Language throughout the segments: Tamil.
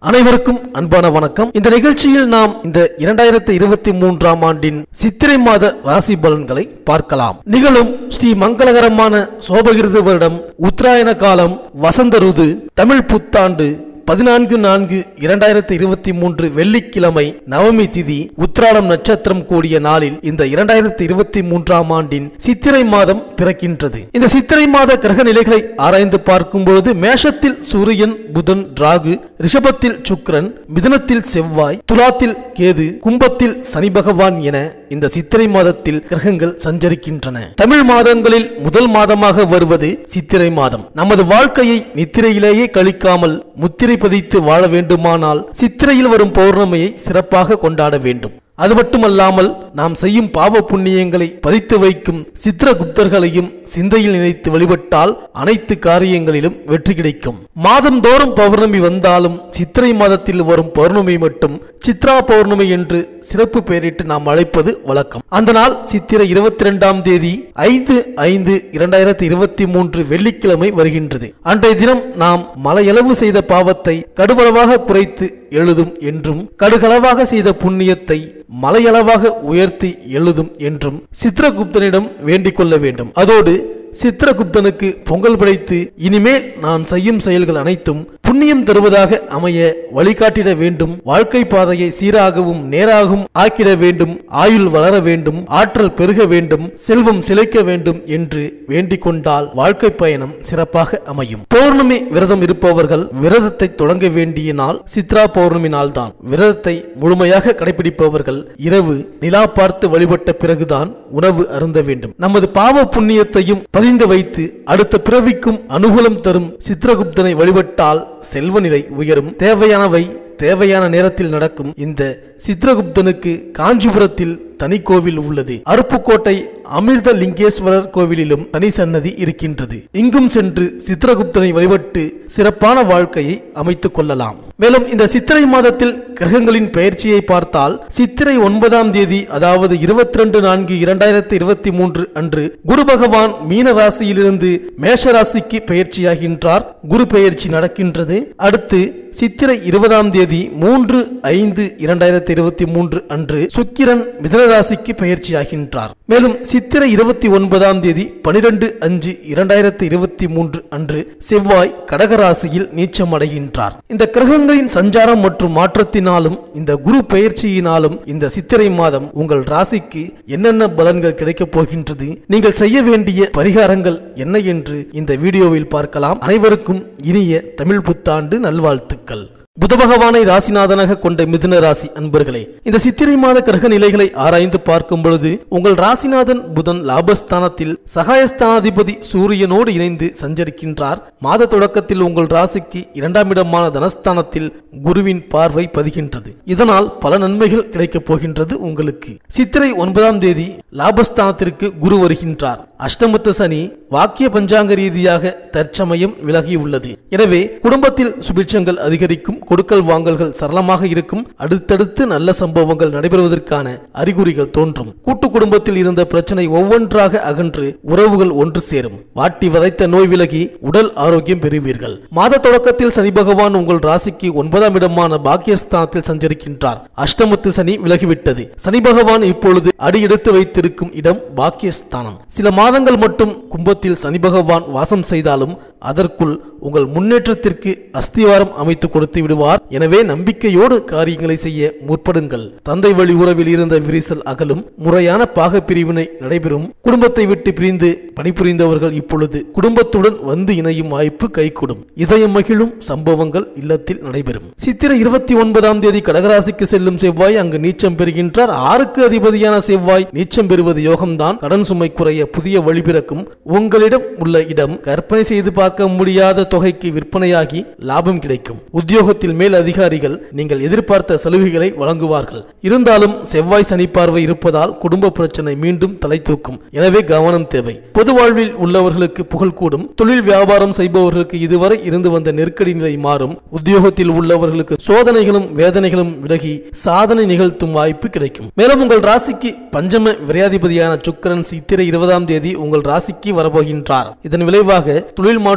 அனைவருக்கும் அன்பான வணக்கம் இந்த நிகழ்ச்சியில் நாம் இந்த இரண்டாயிரத்தி இருபத்தி மூன்றாம் ஆண்டின் சித்திரை மாத ராசி பலன்களை பார்க்கலாம் நிகழும் ஸ்ரீ மங்களகரமான சோபகிருது வருடம் உத்தராயண காலம் வசந்த ருது தமிழ் புத்தாண்டு பதினான்கு நான்கு இரண்டாயிரத்தி இருபத்தி மூன்று வெள்ளிக்கிழமை நவமி திதி உத்திராடம் நட்சத்திரம் கூடிய நாளில் இந்த இரண்டாயிரத்தி இருபத்தி மூன்றாம் ஆண்டின் சித்திரை மாதம் பிறக்கின்றது இந்த சித்திரை மாத கிரக நிலைகளை ஆராய்ந்து பார்க்கும் பொழுது மேஷத்தில் சூரியன் புதன் ராகு ரிஷபத்தில் சுக்கிரன் மிதுனத்தில் செவ்வாய் துலாத்தில் கேது கும்பத்தில் சனி பகவான் என இந்த சித்திரை மாதத்தில் கிரகங்கள் சஞ்சரிக்கின்றன தமிழ் மாதங்களில் முதல் மாதமாக வருவது சித்திரை மாதம் நமது வாழ்க்கையை நித்திரையிலேயே கழிக்காமல் முத்திரை பதித்து வாழ வேண்டுமானால் சித்திரையில் வரும் பௌர்ணமியை சிறப்பாக கொண்டாட வேண்டும் அது மட்டுமல்லாமல் நாம் செய்யும் பாவ புண்ணியங்களை பதித்து வைக்கும் சித்திரகுப்தர்களையும் சிந்தையில் நினைத்து வழிபட்டால் அனைத்து காரியங்களிலும் வெற்றி கிடைக்கும் மாதந்தோறும் பௌர்ணமி வந்தாலும் சித்திரை மாதத்தில் வரும் பௌர்ணமி மட்டும் சித்ரா பௌர்ணமி என்று சிறப்பு பெயரிட்டு நாம் அழைப்பது வழக்கம் அந்த நாள் சித்திரை இருபத்தி ரெண்டாம் தேதி ஐந்து ஐந்து இரண்டாயிரத்தி இருபத்தி மூன்று வெள்ளிக்கிழமை வருகின்றது அன்றைய தினம் நாம் மலையளவு செய்த பாவத்தை கடுவளவாக குறைத்து எழுதும் என்றும் கடுகளவாக செய்த புண்ணியத்தை மலையளவாக உயர்த்தி எழுதும் என்றும் சித்திரகுப்தனிடம் வேண்டிக் கொள்ள வேண்டும் அதோடு சித்திரகுப்தனுக்கு பொங்கல் படைத்து இனிமேல் நான் செய்யும் செயல்கள் அனைத்தும் புண்ணியம் தருவதாக அமைய வழிகாட்டிட வேண்டும் வாழ்க்கை பாதையை சீராகவும் நேராகவும் ஆக்கிட வேண்டும் ஆயுள் வளர வேண்டும் ஆற்றல் பெருக வேண்டும் செல்வம் சிலைக்க வேண்டும் என்று வேண்டிக் கொண்டால் வாழ்க்கை பயணம் சிறப்பாக அமையும் பௌர்ணமி விரதம் இருப்பவர்கள் விரதத்தை தொடங்க வேண்டிய நாள் சித்ரா பௌர்ணமி நாள் தான் விரதத்தை முழுமையாக கடைபிடிப்பவர்கள் இரவு நிலா பார்த்து வழிபட்ட பிறகுதான் உணவு அருந்த வேண்டும் நமது பாவ புண்ணியத்தையும் பதிந்து வைத்து அடுத்த பிறவிக்கும் அனுகூலம் தரும் சித்திரகுப்தனை வழிபட்டால் செல்வ நிலை உயரும் தேவையானவை தேவையான நேரத்தில் நடக்கும் இந்த சித்திரகுப்தனுக்கு காஞ்சிபுரத்தில் தனி கோவில் உள்ளது அருப்புக்கோட்டை அமிர்த லிங்கேஸ்வரர் கோவிலிலும் தனி சன்னதி இருக்கின்றது இங்கும் சென்று சித்திரகுப்தனை வழிபட்டு சிறப்பான வாழ்க்கையை அமைத்துக் கொள்ளலாம் மேலும் இந்த சித்திரை மாதத்தில் கிரகங்களின் பெயர்ச்சியை பார்த்தால் சித்திரை ஒன்பதாம் தேதி அதாவது இருபத்தி ரெண்டு நான்கு இரண்டாயிரத்தி இருபத்தி மூன்று அன்று குரு பகவான் மீன ராசியிலிருந்து மேஷ ராசிக்கு பெயர்ச்சியாகின்றார் குரு பெயர்ச்சி நடக்கின்றது அடுத்து சித்திரை இருபதாம் தேதி மூன்று ஐந்து இரண்டாயிரத்தி இருபத்தி மூன்று அன்று சுக்கிரன் மிதனராசிக்கு பயிற்சியாகின்றார் மேலும் சித்திரை இருபத்தி ஒன்பதாம் தேதி பனிரெண்டு அஞ்சு இரண்டாயிரத்தி இருபத்தி மூன்று அன்று செவ்வாய் கடகராசியில் நீச்சமடைகின்றார் இந்த கிரகங்களின் சஞ்சாரம் மற்றும் மாற்றத்தினாலும் இந்த குரு பயிற்சியினாலும் இந்த சித்திரை மாதம் உங்கள் ராசிக்கு என்னென்ன பலன்கள் கிடைக்கப் போகின்றது நீங்கள் செய்ய வேண்டிய பரிகாரங்கள் என்ன என்று இந்த வீடியோவில் பார்க்கலாம் அனைவருக்கும் இனிய தமிழ் புத்தாண்டு நல்வாழ்த்துக்கள் புத பகவானை ராசிநாதனாக கொண்ட மிதுன ராசி அன்பர்களே இந்த சித்திரை மாத கிரக நிலைகளை ஆராய்ந்து பார்க்கும் பொழுது உங்கள் ராசிநாதன் புதன் லாபஸ்தானத்தில் சகாயஸ்தானாதிபதி சூரியனோடு இணைந்து சஞ்சரிக்கின்றார் மாத தொடக்கத்தில் உங்கள் ராசிக்கு இரண்டாம் இடமான தனஸ்தானத்தில் குருவின் பார்வை பதிகின்றது இதனால் பல நன்மைகள் கிடைக்கப் போகின்றது உங்களுக்கு சித்திரை ஒன்பதாம் தேதி லாபஸ்தானத்திற்கு குரு வருகின்றார் அஷ்டமத்து சனி வாக்கிய பஞ்சாங்க ரீதியாக தற்சமயம் விலகியுள்ளது எனவே குடும்பத்தில் சுபிட்சங்கள் அதிகரிக்கும் கொடுக்கல் வாங்கல்கள் சரளமாக இருக்கும் அடுத்தடுத்து நல்ல சம்பவங்கள் நடைபெறுவதற்கான அறிகுறிகள் தோன்றும் கூட்டு குடும்பத்தில் இருந்த பிரச்சனை ஒவ்வொன்றாக அகன்று உறவுகள் ஒன்று சேரும் வாட்டி வதைத்த நோய் விலகி உடல் ஆரோக்கியம் பெறுவீர்கள் மாத தொடக்கத்தில் சனி பகவான் உங்கள் ராசிக்கு ஒன்பதாம் இடமான பாக்கியஸ்தானத்தில் சஞ்சரிக்கின்றார் அஷ்டமத்து சனி விலகிவிட்டது சனி பகவான் இப்பொழுது அடியெடுத்து வைத்திருக்கும் இடம் பாக்கியஸ்தானம் சில மாதங்கள் மட்டும் கும்பத்தில் சனி பகவான் வாசம் செய்தாலும் அதற்குள் உங்கள் முன்னேற்றத்திற்கு அஸ்திவாரம் அமைத்து கொடுத்து விடுவார் எனவே நம்பிக்கையோடு காரியங்களை செய்ய முற்படுங்கள் தந்தை வழி உறவில் இருந்த விரிசல் அகலும் முறையான பாக பிரிவினை நடைபெறும் குடும்பத்தை விட்டு பிரிந்து பணிபுரிந்தவர்கள் இப்பொழுது குடும்பத்துடன் வந்து இணையும் வாய்ப்பு கைகூடும் இதயம் மகிழும் சம்பவங்கள் இல்லத்தில் நடைபெறும் சித்திரை இருபத்தி ஒன்பதாம் தேதி கடகராசிக்கு செல்லும் செவ்வாய் அங்கு நீச்சம் பெறுகின்றார் ஆறுக்கு அதிபதியான செவ்வாய் நீச்சம் பெறுவது யோகம்தான் கடன் சுமை குறைய புதிய வழி பிறக்கும் உங்களிடம் உள்ள இடம் கற்பனை செய்து பார்க்க முடியாத தொகைக்கு விற்பனையாகி லாபம் கிடைக்கும் உத்தியோகத்தில் மேல் அதிகாரிகள் நீங்கள் எதிர்பார்த்த சலுகைகளை வழங்குவார்கள் இருந்தாலும் செவ்வாய் சனி பார்வை இருப்பதால் குடும்ப பிரச்சனை மீண்டும் தலை தூக்கும் எனவே கவனம் தேவை பொது வாழ்வில் உள்ளவர்களுக்கு புகழ் கூடும் தொழில் வியாபாரம் செய்பவர்களுக்கு இதுவரை இருந்து வந்த நெருக்கடி நிலை மாறும் உத்தியோகத்தில் உள்ளவர்களுக்கு சோதனைகளும் வேதனைகளும் விலகி சாதனை நிகழ்த்தும் வாய்ப்பு கிடைக்கும் மேலும் உங்கள் ராசிக்கு பஞ்சம விரையாதிபதியான சுக்கிரன் சித்திரை இருபதாம் தேதி உங்கள் ராசிக்கு வரப்போகின்றார் இதன் விளைவாக தொழில் மாற்று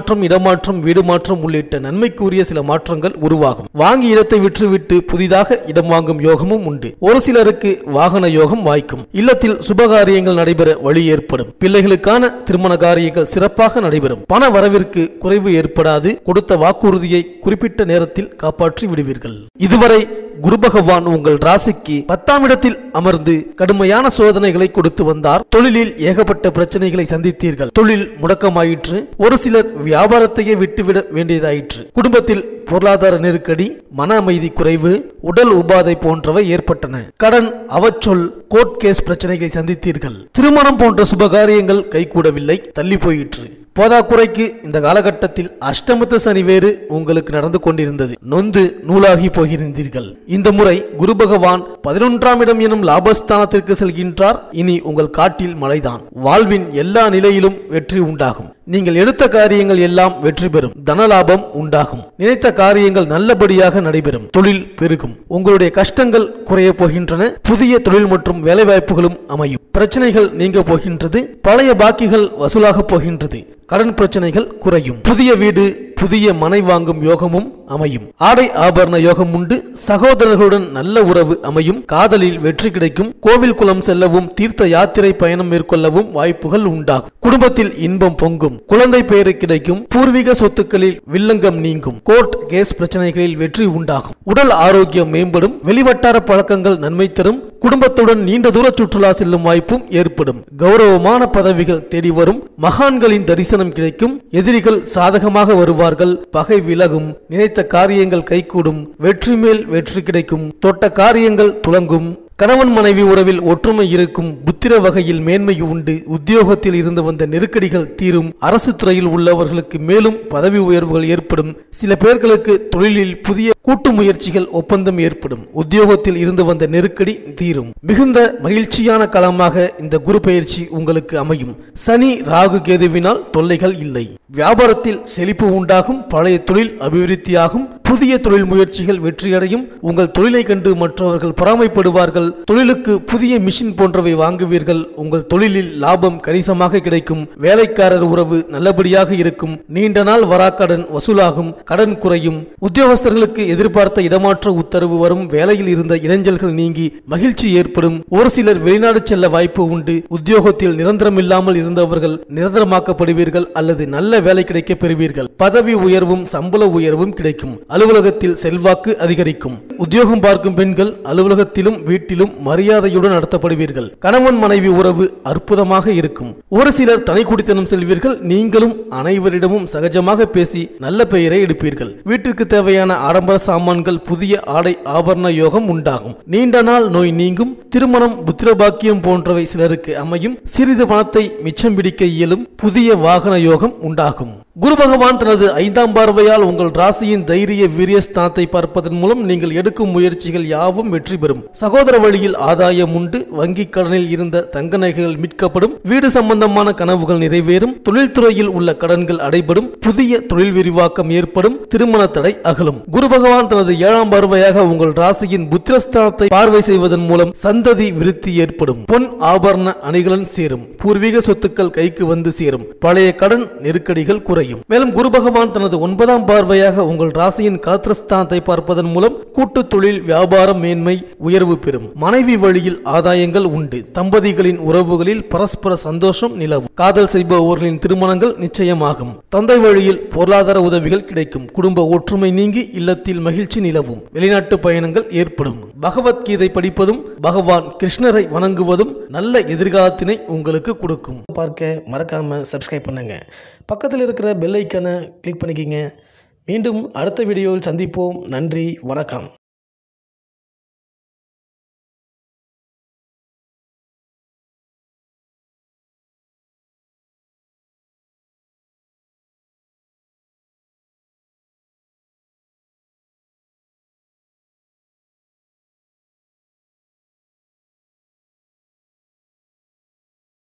மாற்றம் இடமாற்றம் வீடு மாற்றம் உள்ளிட்ட நன்மைக்குரிய சில மாற்றங்கள் உருவாகும் வாங்கி இடத்தை விற்றுவிட்டு புதிதாக இடம் வாங்கும் யோகமும் உண்டு ஒரு சிலருக்கு வாகன யோகம் வாய்க்கும் இல்லத்தில் சுபகாரியங்கள் நடைபெற வழி ஏற்படும் பிள்ளைகளுக்கான திருமண காரியங்கள் சிறப்பாக நடைபெறும் பண வரவிற்கு குறைவு ஏற்படாது கொடுத்த வாக்குறுதியை குறிப்பிட்ட நேரத்தில் காப்பாற்றி விடுவீர்கள் இதுவரை குரு பகவான் உங்கள் ராசிக்கு பத்தாம் இடத்தில் அமர்ந்து கடுமையான சோதனைகளை கொடுத்து வந்தார் தொழிலில் ஏகப்பட்ட பிரச்சனைகளை சந்தித்தீர்கள் தொழில் முடக்கமாயிற்று ஒரு சிலர் வியாபாரத்தையே விட்டுவிட வேண்டியதாயிற்று குடும்பத்தில் பொருளாதார நெருக்கடி மன அமைதி குறைவு உடல் உபாதை போன்றவை ஏற்பட்டன கடன் அவச்சொல் கோர்ட் கேஸ் பிரச்சனைகளை சந்தித்தீர்கள் திருமணம் போன்ற சுபகாரியங்கள் கைகூடவில்லை தள்ளி போயிற்று போதாக்குறைக்கு இந்த காலகட்டத்தில் அஷ்டமத்து சனி வேறு உங்களுக்கு நடந்து கொண்டிருந்தது நொந்து நூலாகி போகிருந்தீர்கள் இந்த முறை குரு பகவான் பதினொன்றாம் இடம் எனும் லாபஸ்தானத்திற்கு செல்கின்றார் இனி உங்கள் காட்டில் மழைதான் வாழ்வின் எல்லா நிலையிலும் வெற்றி உண்டாகும் நீங்கள் எடுத்த காரியங்கள் எல்லாம் வெற்றி பெறும் தனலாபம் உண்டாகும் நினைத்த காரியங்கள் நல்லபடியாக நடைபெறும் தொழில் பெருகும் உங்களுடைய கஷ்டங்கள் குறைய போகின்றன புதிய தொழில் மற்றும் வேலைவாய்ப்புகளும் அமையும் பிரச்சனைகள் நீங்க போகின்றது பழைய பாக்கிகள் வசூலாக போகின்றது கடன் பிரச்சனைகள் குறையும் புதிய வீடு புதிய மனை வாங்கும் யோகமும் அமையும் ஆடை ஆபரண யோகம் உண்டு சகோதரர்களுடன் நல்ல உறவு அமையும் காதலில் வெற்றி கிடைக்கும் கோவில் குளம் செல்லவும் தீர்த்த யாத்திரை பயணம் மேற்கொள்ளவும் வாய்ப்புகள் உண்டாகும் குடும்பத்தில் இன்பம் பொங்கும் குழந்தை பெயரு கிடைக்கும் பூர்வீக சொத்துக்களில் வில்லங்கம் நீங்கும் கோர்ட் கேஸ் பிரச்சனைகளில் வெற்றி உண்டாகும் உடல் ஆரோக்கியம் மேம்படும் வெளிவட்டார பழக்கங்கள் நன்மை தரும் குடும்பத்துடன் நீண்ட தூர சுற்றுலா செல்லும் வாய்ப்பும் ஏற்படும் கௌரவமான பதவிகள் தேடி வரும் மகான்களின் தரிசனம் கிடைக்கும் எதிரிகள் சாதகமாக வருவார்கள் பகை விலகும் நினைத்த காரியங்கள் கைகூடும் வெற்றி மேல் வெற்றி கிடைக்கும் தொட்ட காரியங்கள் துலங்கும் கணவன் மனைவி உறவில் ஒற்றுமை இருக்கும் புத்திர வகையில் மேன்மை உண்டு உத்தியோகத்தில் இருந்து வந்த நெருக்கடிகள் தீரும் அரசு துறையில் உள்ளவர்களுக்கு மேலும் பதவி உயர்வுகள் ஏற்படும் சில பேர்களுக்கு தொழிலில் புதிய கூட்டு முயற்சிகள் ஒப்பந்தம் ஏற்படும் உத்தியோகத்தில் இருந்து வந்த நெருக்கடி தீரும் மிகுந்த மகிழ்ச்சியான களமாக இந்த குரு பயிற்சி உங்களுக்கு அமையும் சனி ராகு கேதுவினால் தொல்லைகள் இல்லை வியாபாரத்தில் செழிப்பு உண்டாகும் பழைய தொழில் அபிவிருத்தியாகும் புதிய தொழில் முயற்சிகள் வெற்றியடையும் உங்கள் தொழிலை கண்டு மற்றவர்கள் பொறாமைப்படுவார்கள் தொழிலுக்கு புதிய மிஷின் போன்றவை வாங்குவீர்கள் உங்கள் தொழிலில் லாபம் கணிசமாக கிடைக்கும் வேலைக்காரர் உறவு நல்லபடியாக இருக்கும் நீண்ட நாள் வராக்கடன் வசூலாகும் கடன் குறையும் உத்தியோகஸ்தர்களுக்கு எதிர்பார்த்த இடமாற்ற உத்தரவு வரும் வேலையில் இருந்த இடைஞ்சல்கள் நீங்கி மகிழ்ச்சி ஏற்படும் ஒரு சிலர் வெளிநாடு செல்ல வாய்ப்பு உண்டு உத்தியோகத்தில் நிரந்தரமில்லாமல் இருந்தவர்கள் நிரந்தரமாக்கப்படுவீர்கள் அல்லது நல்ல வேலை கிடைக்க பெறுவீர்கள் பதவி உயர்வும் சம்பள உயர்வும் கிடைக்கும் அலுவலகத்தில் செல்வாக்கு அதிகரிக்கும் உத்தியோகம் பார்க்கும் பெண்கள் அலுவலகத்திலும் வீட்டிலும் மரியாதையுடன் நடத்தப்படுவீர்கள் கணவன் மனைவி உறவு அற்புதமாக இருக்கும் ஒரு சிலர் தனி குடித்தனம் செல்வீர்கள் நீங்களும் அனைவரிடமும் சகஜமாக பேசி நல்ல பெயரை எடுப்பீர்கள் வீட்டிற்கு தேவையான ஆடம்பர சாமான்கள் புதிய ஆடை ஆபரண யோகம் உண்டாகும் நீண்ட நாள் நோய் நீங்கும் திருமணம் புத்திர பாக்கியம் போன்றவை சிலருக்கு அமையும் சிறிது பணத்தை மிச்சம் பிடிக்க இயலும் புதிய வாகன யோகம் உண்டாகும் குரு பகவான் தனது ஐந்தாம் பார்வையால் உங்கள் ராசியின் தைரிய வீரியஸ்தானத்தை பார்ப்பதன் மூலம் நீங்கள் எடுக்கும் முயற்சிகள் யாவும் வெற்றி பெறும் சகோதர வழியில் ஆதாயம் உண்டு வங்கிக் கடனில் இருந்த தங்க நகைகள் மீட்கப்படும் வீடு சம்பந்தமான கனவுகள் நிறைவேறும் தொழில்துறையில் உள்ள கடன்கள் அடைபடும் புதிய தொழில் விரிவாக்கம் ஏற்படும் திருமண தடை அகலும் குரு பகவான் தனது ஏழாம் பார்வையாக உங்கள் ராசியின் புத்திரஸ்தானத்தை பார்வை செய்வதன் மூலம் சந்ததி விருத்தி ஏற்படும் பொன் ஆபரண அணிகளுடன் சேரும் பூர்வீக சொத்துக்கள் கைக்கு வந்து சேரும் பழைய கடன் நெருக்கடிகள் குறையும் மேலும் குரு பகவான் தனது ஒன்பதாம் பார்வையாக உங்கள் ராசியின் கலத்திரஸ்தானத்தை பார்ப்பதன் மூலம் கூட்டு தொழில் வியாபாரம் மேன்மை உயர்வு பெறும் மனைவி வழியில் ஆதாயங்கள் உண்டு தம்பதிகளின் உறவுகளில் பரஸ்பர சந்தோஷம் நிலவும் காதல் செய்பவர்களின் திருமணங்கள் நிச்சயமாகும் தந்தை வழியில் பொருளாதார உதவிகள் கிடைக்கும் குடும்ப ஒற்றுமை நீங்கி இல்லத்தில் மகிழ்ச்சி நிலவும் வெளிநாட்டு பயணங்கள் ஏற்படும் பகவத்கீதை படிப்பதும் பகவான் கிருஷ்ணரை வணங்குவதும் நல்ல எதிர்காலத்தினை உங்களுக்கு கொடுக்கும் பார்க்க மறக்காம சப்ஸ்கிரைப் பண்ணுங்க பக்கத்தில் இருக்கிற பெல் ஐக்கனை கிளிக் பண்ணிக்கிங்க மீண்டும் அடுத்த வீடியோவில் சந்திப்போம் நன்றி வணக்கம்